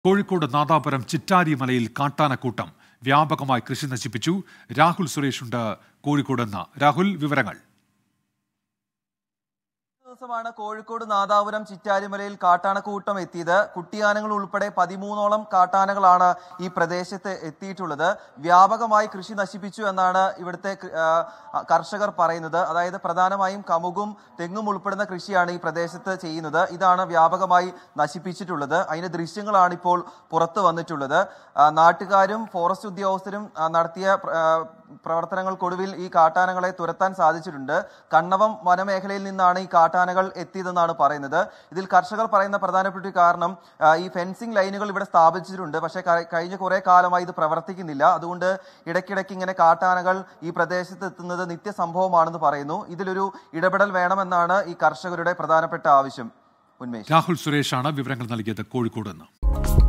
കോഴിക്കോട് നാദാപുരം ചിറ്റാരിമലയിൽ കാട്ടാനക്കൂട്ടം വ്യാപകമായി കൃഷി നശിപ്പിച്ചു രാഹുൽ സുരേഷ് ഉണ്ട് കോഴിക്കോട് നിന്ന് രാഹുൽ വിവരങ്ങൾ ദിവസമാണ് കോഴിക്കോട് നാദാപുരം ചിറ്റാരിമലയിൽ കാട്ടാനക്കൂട്ടം എത്തിയത് കുട്ടിയാനകൾ ഉൾപ്പെടെ പതിമൂന്നോളം കാട്ടാനകളാണ് ഈ പ്രദേശത്ത് എത്തിയിട്ടുള്ളത് വ്യാപകമായി കൃഷി നശിപ്പിച്ചു എന്നാണ് ഇവിടുത്തെ കൃ- ആ, കർഷകർ പറയുന്നത് അതായത് പ്രധാനമായും കമുകും തെങ്ങും ഉൾപ്പെടുന്ന കൃഷിയാണ് ഈ പ്രദേശത്ത് ചെയ്യുന്നത് ഇതാണ് വ്യാപകമായി നശിപ്പിച്ചിട്ടുള്ളത് അതിന്റെ ദൃശ്യങ്ങളാണ് ഇപ്പോൾ പുറത്തു വന്നിട്ടുള്ളത് ആ, നാട്ടുകാരും ഫോറസ്റ്റ് ഉദ്യോഗസ്ഥരും ആ, നടത്തിയ പ്ര- ആ, പ്രവർത്തനങ്ങൾക്കൊടുവിൽ ഈ കാട്ടാനകളെ തുരത്താൻ സാധിച്ചിട്ടുണ്ട് കണ്ണവം വനമേഖലയിൽ നിന്നാണ് ഈ കാട്ടാനകൾ എത്തിയതെന്നാണ് പറയുന്നത് ഇതിൽ കർഷകർ പറയുന്ന പ്രധാനപ്പെട്ട ഒരു കാരണം ആ, ഈ ഫെൻസിംഗ് ലൈനുകൾ ഇവിടെ സ്ഥാപിച്ചിട്ടുണ്ട് പക്ഷേ ക- കഴിഞ്ഞ കുറെ കാലമായി ഇത് പ്രവർത്തിക്കുന്നില്ല അതുകൊണ്ട് ഇടയ്ക്കിടയ്ക്ക് ഇങ്ങനെ കാട്ടാനകൾ ഈ പ്രദേശത്ത് എത്തുന്നത് നിത്യസംഭവമാണെന്ന് പറയുന്നു ഇതിലൊരു ഇടപെടൽ വേണമെന്നാണ് ഈ കർഷകരുടെ പ്രധാനപ്പെട്ട ആവശ്യം ഉന്മേഷ് രാഹുൽ സുരേഷാണ് വിവരങ്ങൾ നൽകിയത് കോഴിക്കോട് നിന്ന്